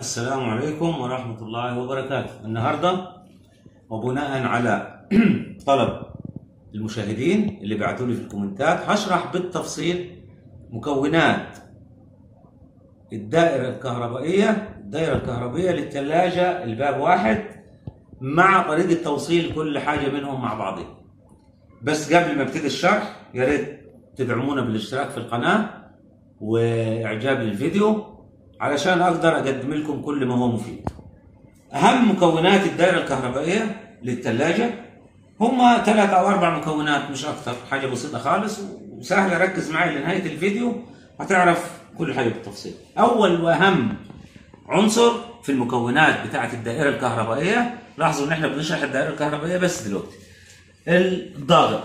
السلام عليكم ورحمة الله وبركاته النهاردة وبناء على طلب المشاهدين اللي بعتوا لي في الكومنتات هشرح بالتفصيل مكونات الدائرة الكهربائية الدائرة الكهربائية للثلاجة الباب واحد مع طريقة توصيل كل حاجة منهم مع بعضها بس قبل ما ابتدي الشرح يا ريت تدعمونا بالاشتراك في القناة واعجاب للفيديو علشان اقدر اقدم لكم كل ما هو مفيد. اهم مكونات الدائره الكهربائيه للثلاجه هم ثلاث او اربع مكونات مش اكثر، حاجه بسيطه خالص وسهله ركز معي لنهايه الفيديو هتعرف كل حاجه بالتفصيل. اول واهم عنصر في المكونات بتاعه الدائره الكهربائيه، لاحظوا ان احنا بنشرح الدائره الكهربائيه بس دلوقتي. الضاغط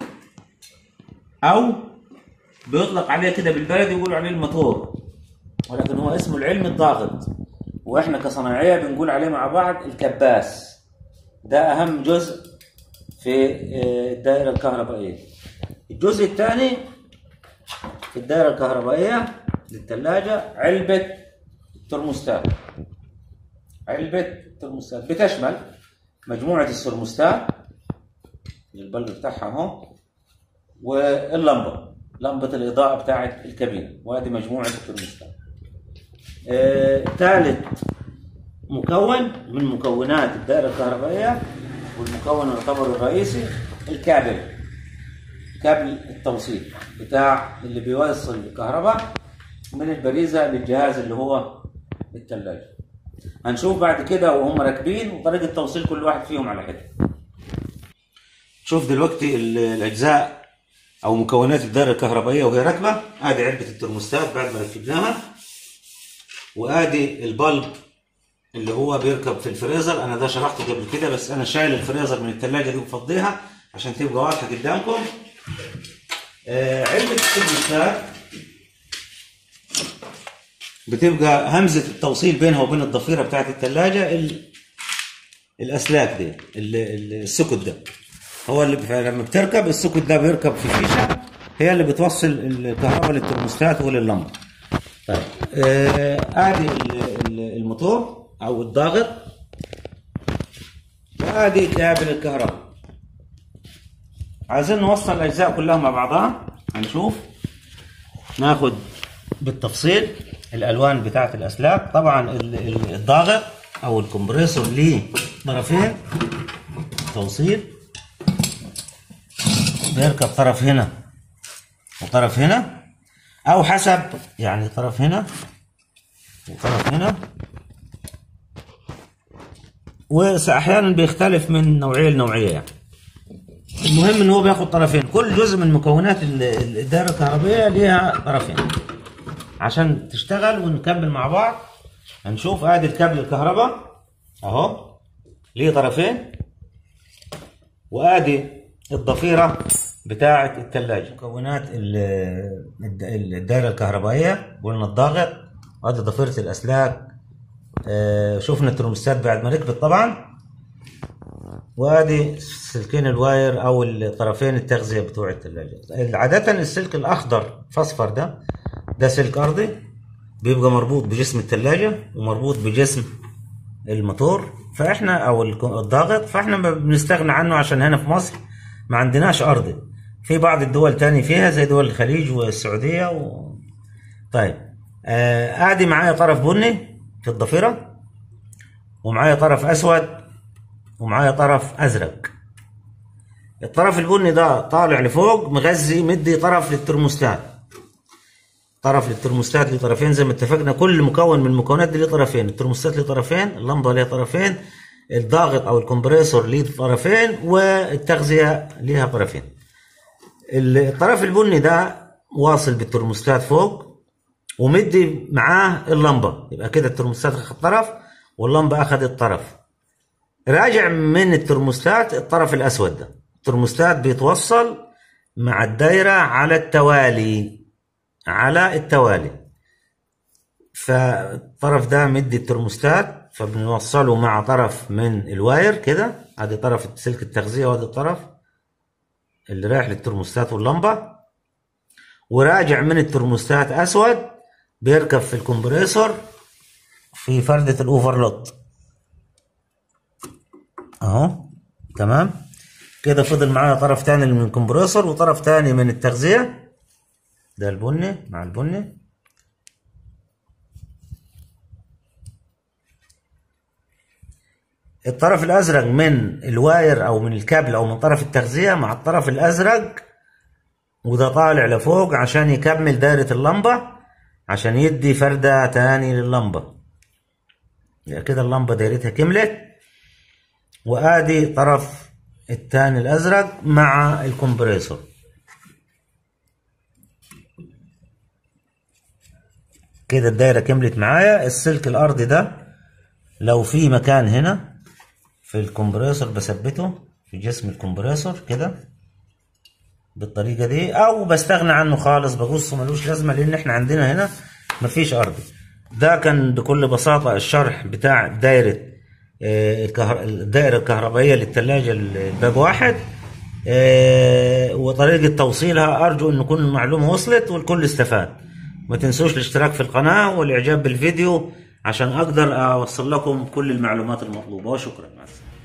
او بيطلق عليه كده بالبلدي يقولوا عليه الموتور ولكن هو اسمه العلم الضاغط واحنا كصناعيه بنقول عليه مع بعض الكباس ده اهم جزء في الدائره الكهربائيه الجزء الثاني في الدائره الكهربائيه للثلاجه علبه الترموستات علبه الترموستات بتشمل مجموعه الثرموستات البلب بتاعها اهو واللمبه لمبه الاضاءه بتاعه الكابينه وهذه مجموعه الترموستات ثالث مكون من مكونات الدائرة الكهربائية والمكون يعتبر الرئيسي الكابل كابل التوصيل بتاع اللي بيوصل الكهرباء من البريزة للجهاز اللي هو الثلاجة هنشوف بعد كده وهم راكبين وطريقة توصيل كل واحد فيهم على حدة شوف دلوقتي الأجزاء أو مكونات الدائرة الكهربائية وهي راكبة ادي علبة الترموستات بعد ما ركبناها وادي البلب اللي هو بيركب في الفريزر انا ده شرحته قبل كده بس انا شايل الفريزر من الثلاجه دي ومفضيها عشان تبقى واضحه قدامكم آه علبه الترموستات بتبقى همزه التوصيل بينها وبين الضفيره بتاعت الثلاجه ال... الاسلاك دي السكت ده هو اللي لما بتركب السكت ده بيركب في فيشه هي اللي بتوصل الكهرباء للترموستات ولللمبه طيب ادي آه الموتور او الضاغط وادي كابل الكهرباء عايزين نوصل الاجزاء كلها مع بعضها هنشوف ناخد بالتفصيل الالوان بتاعت الاسلاك طبعا الضاغط او الكمبريسور ليه طرفين توصيل بيركب طرف هنا وطرف هنا او حسب يعني طرف هنا وطرف هنا واحيانا بيختلف من نوعيه لنوعيه يعني المهم ان هو بياخد طرفين كل جزء من مكونات الدائره الكهربائيه ليها طرفين عشان تشتغل ونكمل مع بعض هنشوف ادي الكابل الكهرباء اهو ليه طرفين وادي الضفيره بتاعة الثلاجة مكونات الدائرة الكهربائية قلنا الضاغط وهذه ضفيرة الأسلاك شفنا الترموستات بعد ما ركبت طبعا وادي سلكين الواير او الطرفين التغذية بتوع الثلاجة عادة السلك الأخضر فصفر ده ده سلك أرضي بيبقى مربوط بجسم الثلاجة ومربوط بجسم الموتور فاحنا او الضاغط فاحنا ما بنستغنى عنه عشان هنا في مصر ما عندناش أرضي في بعض الدول تاني فيها زي دول الخليج والسعودية و... طيب آه ادي معايا طرف بني في الضفيرة ومعايا طرف اسود ومعايا طرف ازرق الطرف البني ده طالع لفوق مغذي مدي طرف للترموستات طرف للترموستات له طرفين زي ما اتفقنا كل مكون من المكونات دي له طرفين الترموستات له طرفين اللمبه ليها طرفين الضاغط او الكمبريسور ليه طرفين والتغذيه ليها طرفين الطرف البني ده واصل بالترموستات فوق ومدي معاه اللمبه يبقى كده الترموستات اخذ طرف واللمبه اخذت طرف راجع من الترموستات الطرف الاسود ده الترموستات بيتوصل مع الدايره على التوالي على التوالي فالطرف ده مدي الترموستات فبنوصله مع طرف من الواير كده ادي طرف سلك التغذيه وادي الطرف اللي رايح للترموستات واللمبه وراجع من الترموستات اسود بيركب في الكمبريسور في فردة الاوفرلود اهو تمام كده فضل معانا طرف تاني من الكمبريسور وطرف تاني من التغذية ده البني مع البني الطرف الازرق من الواير او من الكابل او من طرف التغذية مع الطرف الازرق وده طالع لفوق عشان يكمل دايرة اللمبة عشان يدي فردة تاني لللمبة يعني كده اللمبة دايرتها كملت وادي طرف التاني الازرق مع الكمبريسور كده الدايرة كملت معايا السلك الارضي ده لو في مكان هنا في الكمبريسور بثبته في جسم الكمبريسور كده بالطريقة دي او بستغنى عنه خالص بقصه ملوش لازمة لان احنا عندنا هنا مفيش ارضي ده كان بكل بساطة الشرح بتاع دايرة آه، الكهر... الدائرة الكهربائية للثلاجة الباب واحد آه، وطريقة توصيلها أرجو أن تكون المعلومة وصلت والكل استفاد ما تنسوش الاشتراك في القناة والإعجاب بالفيديو عشان أقدر أوصل لكم كل المعلومات المطلوبة وشكرا مع السلامة